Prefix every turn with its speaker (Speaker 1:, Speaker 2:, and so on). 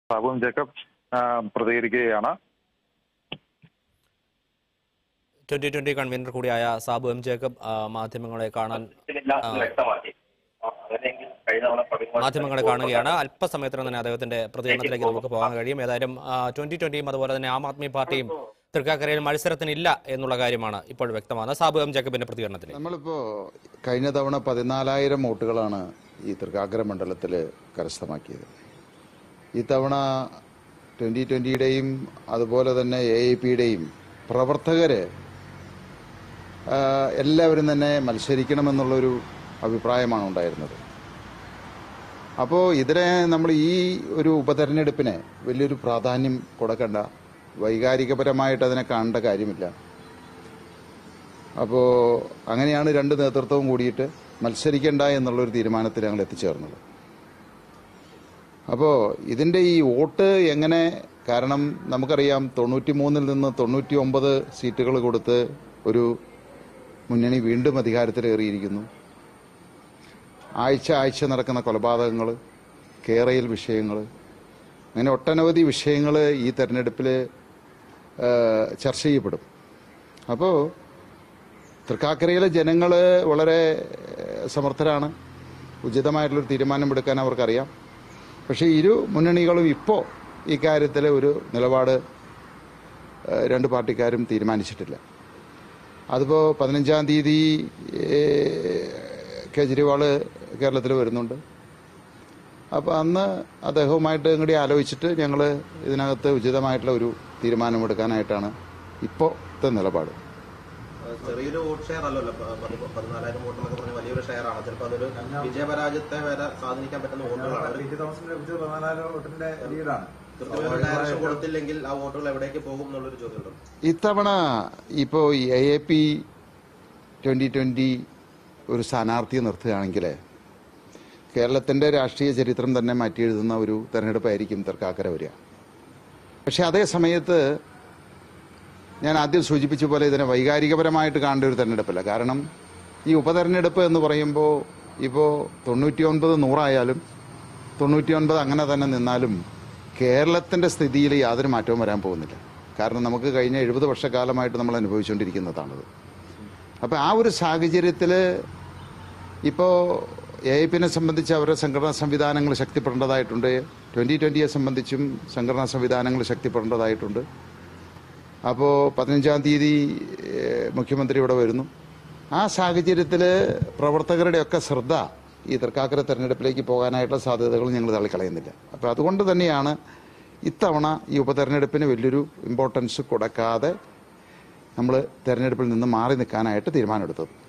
Speaker 1: സാബുവും Jacob ആ, പ്രതികരിക്കുകയാണ്
Speaker 2: twenty twenty convener കൂടിയായ Sabu M Jacob ആ, മാധ്യമങ്ങളെ കാണാൻ ആ,
Speaker 3: വ്യക്തമാക്കി അങ്ങനെയെങ്കിൽ കഴിഞ്ഞ തവണ പതിമൂന്ന്
Speaker 2: മാധ്യമങ്ങളെ കാണുകയാണ് അല്പസമയത്തിനും തന്നെ അദ്ദേഹത്തിന്റെ പ്രതികരണത്തിലേക്ക് നമുക്ക് പോകാൻ കഴിയും ഏതായാലും ട്വന്റി ട്വന്റിയും അതുപോലെ തന്നെ ആം ആദ്മി പാർട്ടിയും തൃക്കാക്കരയിൽ മത്സരത്തിനില്ല എന്നുള്ള കാര്യമാണ് ഇപ്പോൾ വ്യക്തമാകുന്നത് സാബു എം ജേക്കബിന്റെ പ്രതികരണത്തിൽ
Speaker 4: നമ്മളിപ്പോ കഴിഞ്ഞ തവണ പതിനാലായിരം വോട്ടുകളാണ് ഈ തൃക്കാക്കര മണ്ഡലത്തിൽ കരസ്ഥമാക്കിയത് ഈ തവണ ട്വന്റി ട്വന്റിയുടെയും അതുപോലെ തന്നെ എ ഐ പിയുടെയും പ്രവർത്തകര് ആ, എല്ലാവരും തന്നെ മത്സരിക്കണമെന്നുള്ളൊരു അഭിപ്രായമാണ് ഉണ്ടായിരുന്നത് അപ്പോൾ ഇതിനെ നമ്മൾ ഈ ഒരു ഉപതെരഞ്ഞെടുപ്പിനെ വലിയൊരു പ്രാധാന്യം കൊടുക്കണ്ട വൈകാരികപരമായിട്ട് അതിനെ കാണേണ്ട കാര്യമില്ല അപ്പോൾ അങ്ങനെയാണ് രണ്ട് നേതൃത്വവും കൂടിയിട്ട് മത്സരിക്കണ്ട എന്നുള്ളൊരു തീരുമാനത്തിൽ ഞങ്ങൾ എത്തിച്ചേർന്നത് അപ്പോൾ ഇതിൻ്റെ ഈ വോട്ട് എങ്ങനെ കാരണം നമുക്കറിയാം തൊണ്ണൂറ്റി മൂന്നിൽ നിന്ന് തൊണ്ണൂറ്റി ഒമ്പത് സീറ്റുകൾ കൊടുത്ത് ഒരു മുന്നണി വീണ്ടും അധികാരത്തിലേറിയിരിക്കുന്നു ആഴ്ച ആഴ്ച നടക്കുന്ന കൊലപാതകങ്ങൾ കേരയിൽ വിഷയങ്ങൾ അങ്ങനെ ഒട്ടനവധി വിഷയങ്ങൾ ഈ തെരഞ്ഞെടുപ്പിൽ ചർച്ച ചെയ്യപ്പെടും അപ്പോൾ തൃക്കാക്കരയിലെ ജനങ്ങൾ വളരെ ഏഹ്, സമർത്ഥരാണ് ഉചിതമായിട്ടുള്ളൊരു തീരുമാനമെടുക്കാൻ അവർക്കറിയാം പക്ഷേ ഇരു മുന്നണികളും ഇപ്പോൾ ഇക്കാര്യത്തിൽ ഒരു നിലപാട് ഏഹ്, രണ്ട് പാർട്ടിക്കാരും തീരുമാനിച്ചിട്ടില്ല അതിപ്പോൾ പതിനഞ്ചാം തീയതി ഏഹ്, കേജ്രിവാൾ കേരളത്തിൽ വരുന്നുണ്ട് അപ്പോൾ അന്ന് അദ്ദേഹവുമായിട്ട് കൂടി ആലോചിച്ചിട്ട് ഞങ്ങൾ ഇതിനകത്ത് ഉചിതമായിട്ടുള്ള ഒരു തീരുമാനമെടുക്കാനായിട്ടാണ് ഇപ്പോഴത്തെ നിലപാട്
Speaker 5: ചെറിയൊരു വോട്ട് ഷെയർ അല്ലല്ലോ പ- പതി- പതിനാലായിരം വോട്ട് എന്നൊക്കെ പറഞ്ഞ വലിയൊരു ഷെയർ ആണ് ചിലപ്പോൾ അതൊരു വിജയപരാജയത്തെ വരെ സ്വാധീനിക്കാൻ പറ്റുന്ന വോട്ടുകളാണ് ഒരു
Speaker 6: പി ടി തോമസിന് ലഭിച്ചത് പതിനാല് വോട്ടിന്റെ ലീഡാണ്
Speaker 5: കൃത്യമായ ഒരു ഡയറക്ഷൻ കൊടുത്തില്ലെങ്കിൽ ആ വോട്ടുകൾ എവിടേക്ക് പോകും എന്നുള്ളൊരു ചോദ്യമുണ്ട്
Speaker 4: ഇത്തവണ ഇപ്പോൾ ഈ A A P twenty twenty ഒരു സ്ഥാനാർത്ഥിയെ നിർത്തുകയാണെങ്കിൽ കേരളത്തിൻ്റെ രാഷ്ട്രീയ ചരിത്രം തന്നെ മാറ്റിയെഴുതുന്ന ഒരു തെരഞ്ഞെടുപ്പായിരിക്കും തർക്കാക്കര വരിക പക്ഷെ അതേ സമയത്ത് ഞാൻ ആദ്യം സൂചിപ്പിച്ച പോലെ ഇതിനെ വൈകാരികപരമായിട്ട് കാണേണ്ട ഒരു തെരഞ്ഞെടുപ്പല്ല കാരണം ഈ ഉപതെരഞ്ഞെടുപ്പ് എന്ന് പറയുമ്പോൾ ഇപ്പോൾ തൊണ്ണൂറ്റി ഒൻപത് നൂറായാലും തൊണ്ണൂറ്റി ഒൻപത് അങ്ങനെ തന്നെ നിന്നാലും കേരളത്തിൻ്റെ സ്ഥിതിയിൽ യാതൊരു മാറ്റവും വരാൻ പോകുന്നില്ല കാരണം നമുക്ക് കഴിഞ്ഞ എഴുപത് വർഷക്കാലമായിട്ട് നമ്മൾ അനുഭവിച്ചുകൊണ്ടിരിക്കുന്നതാണത് അപ്പോൾ ആ ഒരു സാഹചര്യത്തിൽ ഇപ്പോൾ എ ഐ പിനെ സംബന്ധിച്ച് അവരുടെ സംഘടനാ സംവിധാനങ്ങൾ ശക്തിപ്പെടേണ്ടതായിട്ടുണ്ട് ട്വൻ്റി ട്വൻ്റിയെ സംബന്ധിച്ചും സംഘടനാ സംവിധാനങ്ങൾ ശക്തിപ്പെടേണ്ടതായിട്ടുണ്ട് അപ്പോൾ പതിനഞ്ചാം തീയതി ഏഹ്, മുഖ്യമന്ത്രി ഇവിടെ വരുന്നു ആ സാഹചര്യത്തിൽ പ്രവർത്തകരുടെയൊക്കെ ശ്രദ്ധ ഈ തൃക്കാക്കര തെരഞ്ഞെടുപ്പിലേക്ക് പോകാനായിട്ടുള്ള സാധ്യതകൾ ഞങ്ങൾ തള്ളിക്കളയുന്നില്ല അപ്പോൾ അതുകൊണ്ട് തന്നെയാണ് ഇത്തവണ ഈ ഉപതെരഞ്ഞെടുപ്പിന് വലിയൊരു ഇമ്പോർട്ടൻസ് കൊടുക്കാതെ നമ്മൾ തെരഞ്ഞെടുപ്പിൽ നിന്ന് മാറി നിൽക്കാനായിട്ട് തീരുമാനമെടുത്തത്